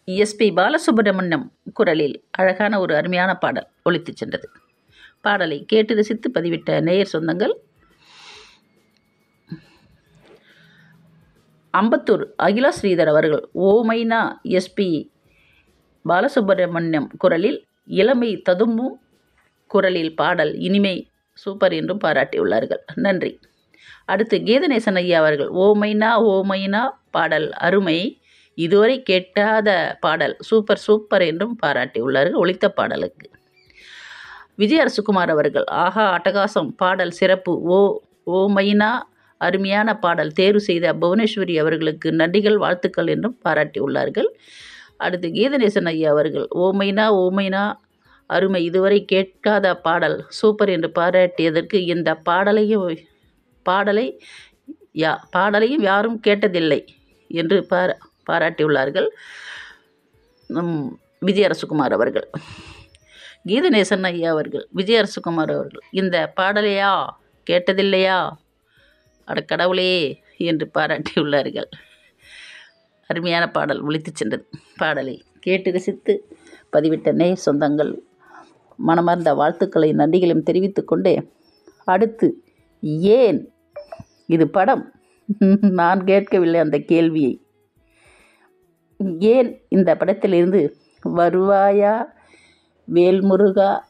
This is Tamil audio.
எஸ்பி பாலசுப்ரமணியம் குரலில் அழகான ஒரு அருமையான பாடல் ஒலித்துச் சென்றது பாடலை கேட்டு ரசித்து பதிவிட்ட நேயர் சொந்தங்கள் அம்பத்தூர் அகிலா ஸ்ரீதர் அவர்கள் ஓமைனா எஸ்பி பாலசுப்ரமணியம் குரலில் இளமை ததும்பும் குரலில் பாடல் இனிமை சூப்பர் என்றும் பாராட்டியுள்ளார்கள் நன்றி அடுத்து கீதநேசன் ஐயா அவர்கள் ஓமைனா ஓமைனா பாடல் அருமை இதுவரை கேட்டாத பாடல் சூப்பர் சூப்பர் என்றும் பாராட்டியுள்ளார்கள் ஒலித்த பாடலுக்கு விஜய் அரசுகுமார் அவர்கள் ஆஹா அட்டகாசம் பாடல் சிறப்பு ஓ ஓ மைனா அருமையான பாடல் தேர்வு செய்த புவனேஸ்வரி அவர்களுக்கு நன்றிகள் வாழ்த்துக்கள் என்றும் பாராட்டியுள்ளார்கள் அடுத்து கீதநேசன் ஐயா அவர்கள் ஓமைனா ஓமைனா அருமை இதுவரை கேட்காத பாடல் சூப்பர் என்று பாராட்டியதற்கு இந்த பாடலையும் பாடலை யா பாடலையும் யாரும் கேட்டதில்லை என்று பாரா பாராட்டியுள்ளார்கள் நம் விஜய் அரசுகுமார் அவர்கள் கீதநேசன் ஐயா அவர்கள் விஜய் அரசுகுமார் அவர்கள் இந்த பாடலையா கேட்டதில்லையா அட கடவுளே என்று பாராட்டியுள்ளார்கள் அருமையான பாடல் ஒலித்துச் சென்றது பாடலை கேட்டு ரசித்து பதிவிட்ட நே சொந்தங்கள் மனமார்ந்த வாழ்த்துக்களை நன்றிகளையும் தெரிவித்துக் கொண்டே அடுத்து ஏன் இது படம் நான் கேட்கவில்லை அந்த கேள்வியை ஏன் இந்த படத்திலிருந்து வருவாயா வேல்முருகா